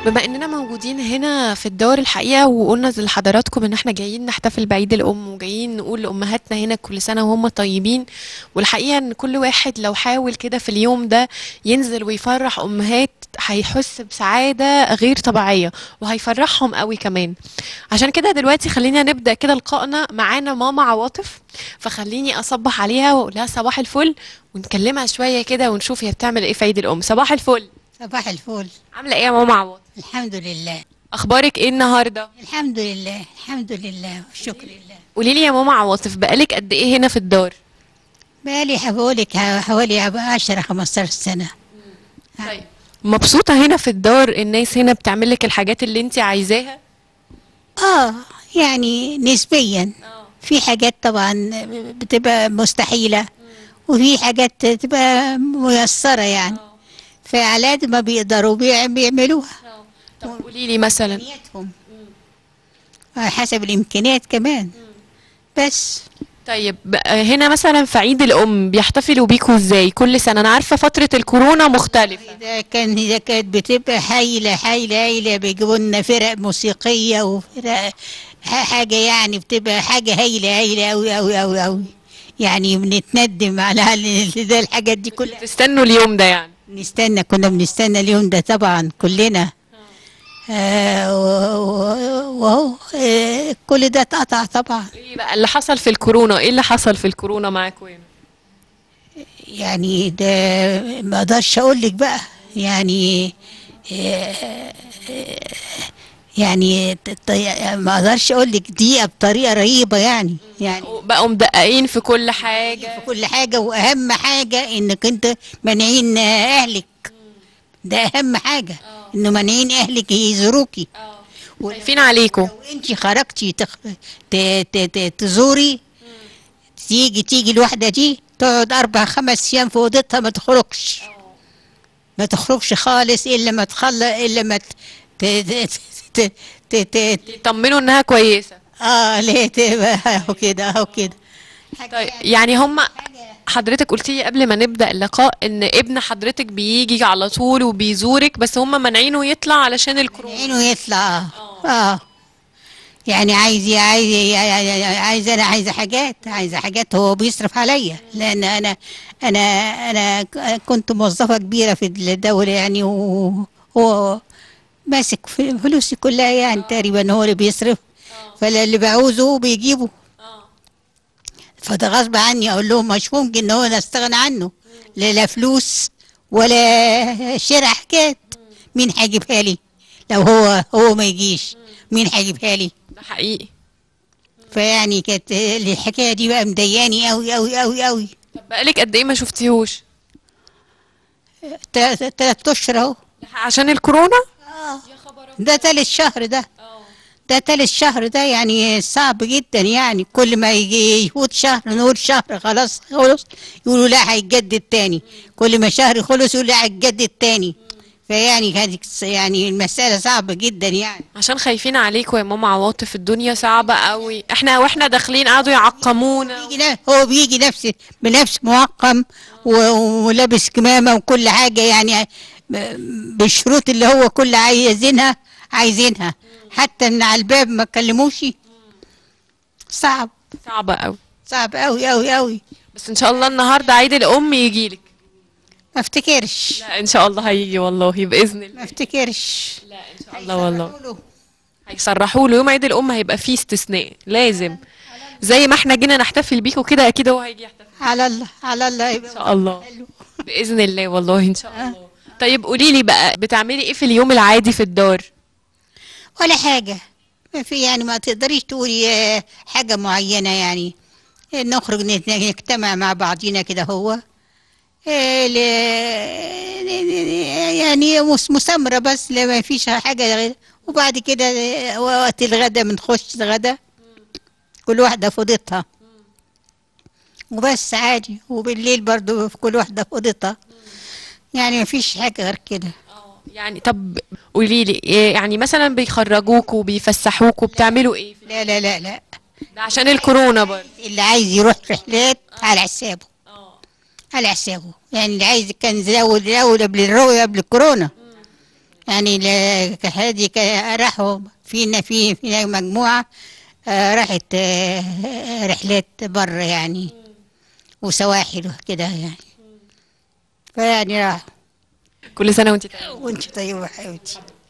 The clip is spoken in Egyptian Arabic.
بما اننا موجودين هنا في الدار الحقيقه وقلنا لحضراتكم ان احنا جايين نحتفل بعيد الام وجايين نقول لامهاتنا هنا كل سنه وهم طيبين والحقيقه ان كل واحد لو حاول كده في اليوم ده ينزل ويفرح امهات هيحس بسعاده غير طبيعيه وهيفرحهم قوي كمان عشان كده دلوقتي خلينا نبدا كده لقائنا معانا ماما عواطف فخليني اصبح عليها واقول لها صباح الفل ونكلمها شويه كده ونشوف هي بتعمل ايه في عيد الام صباح الفل صباح الفل عامله ايه يا ماما عواطف الحمد لله اخبارك ايه النهارده الحمد لله الحمد لله والشكر لله قولي لي يا ماما عواطف بقالك قد ايه هنا في الدار بقالي حوالي حوالي 10 15 سنة طيب مبسوطه هنا في الدار الناس هنا بتعمل لك الحاجات اللي انت عايزاها اه يعني نسبيا في حاجات طبعا بتبقى مستحيلة وفي حاجات تبقى ميسرة يعني فعلى قد ما بيقدروا بيع- بيعملوها طب قولي لي مثلا إمكانياتهم على حسب الإمكانيات كمان بس طيب بقى هنا مثلا في عيد الام بيحتفلوا بيكوا ازاي كل سنه انا عارفه فتره الكورونا مختلفه إذا كان إذا كانت بتبقى حايلة حايلة حايلة بيجيبوا لنا فرق موسيقية وفرق ح- حاجة يعني بتبقى حاجة هايلة هايلة أوي أوي أوي أوي يعني بنتندم على ال- ده الحاجات دي كلها تستنوا اليوم ده يعني نستنى كنا بنستنى اليوم ده طبعا كلنا آه و- و- وهو آه كل ده اتقطع طبعا ايه بقى اللي حصل في الكورونا ايه اللي حصل في الكورونا معاكوا هنا يعني ده ما اقدرش اقول لك بقى يعني آه، آه، يعني ت- ت- ما اقدرش اقول لك دقيقه بطريقه رهيبه يعني يعني بقوا مدققين في كل حاجه في كل حاجه واهم حاجه انك انت مانعين اهلك ده اهم حاجه انه مانعين اهلك يزوروكي خايفين عليكوا لو انت خرجتي تخ... ت... ت... ت... تزوري تيجي تيجي الواحده دي تقعد اربع خمس ايام في اوضتها ما تخرجش ما تخرجش خالص الا ما تخلى الا ما ت... ت... ت... ت... ت... ت... يطمنوا انها كويسه اه ليه تبقى اهو كده اهو كده طيب يعني هم حضرتك قلتي لي قبل ما نبدا اللقاء ان ابن حضرتك بيجي على طول وبيزورك بس هم مانعينه يطلع علشان الكورونا عينه يطلع اه اه يعني عايز عايز عايز انا عايزه حاجات عايزه حاجات هو بيصرف عليا لان انا انا انا كنت موظفه كبيره في الدوله يعني وهو ماسك في فلوسي كلها يعني تقريبا هو اللي بيصرف فاللي بعوزه بيجيبه فده غصب عني اقول لهم مش ممكن ان هو نستغنى عنه لا لا فلوس ولا شراء حاجات مين هيجيبها لي لو هو هو ما يجيش مين هيجيبها لي ده حقيقي فيعني كانت الحكايه دي بقى مضايقاني قوي قوي قوي قوي طب بقالك قد ايه ما شفتيهوش ثلاث اشهر اهو عشان الكورونا ده تالت شهر ده ده تالت شهر ده يعني صعب جدا يعني كل ما يجي يفوت شهر نقول شهر خلاص خلص يقولوا لا هيتجدد تاني كل ما شهر خلص يقولوا لا هيتجدد تاني فيعني كانت يعني المسألة صعبة جدا يعني عشان خايفين عليكوا يا ماما عواطف الدنيا صعبة قوي احنا واحنا داخلين قعدوا يعقمونا بيجي نا- هو بيجي نفس بنفس معقم و- ولابس كمامة وكل حاجة يعني ب- بالشروط اللي هو كل عايزينها عايزينها حتى من على الباب ما كلموش صعب صعبة قوي صعب قوي قوي قوي بس ان شاء الله النهارده عيد الام يجيلك ما افتكرش لا ان شاء الله هيجي والله باذن الله ما افتكرش لا ان شاء الله والله هيصرحوا له يوم عيد الام هيبقى فيه استثناء لازم زي ما احنا جينا نحتفل بيكوا كده اكيد هو هيجي يحتفل على الله على الله ان يبقى شاء الله حلو. باذن الله والله ان شاء الله طيب قولي لي بقى بتعملي ايه في اليوم العادي في الدار ولا حاجة ما في يعني ما تقدريش تقولي آه، حاجة معينة يعني آه، نخرج نت- نجتمع مع بعضينا كده هو آه، ل- يعني مس- مسامرة بس لا ما فيش حاجة غير وبعد كده آه، وقت الغدا بنخش الغدا كل واحدة في أوضتها وبس عادي وبالليل برضو في كل واحدة في أوضتها يعني ما فيش حاجة غير كده يعني طب قولي لي إيه يعني مثلا بيخرجوكوا وبيفسحوكوا بتعملوا ايه لا لا لا لا ده عشان الكورونا برضه اللي عايز يروح رحلات على حسابه على حسابه يعني اللي عايز كان زي الاول الاول قبل الرؤية قبل الكورونا يعني ل- هذه ك- راحوا فينا في فينا مجموعة آه، راحت آه، رحلات بره يعني وسواحل وكده يعني فيعني راحوا كل سنه وانت طيبه وانت طيبة يا حبيبتي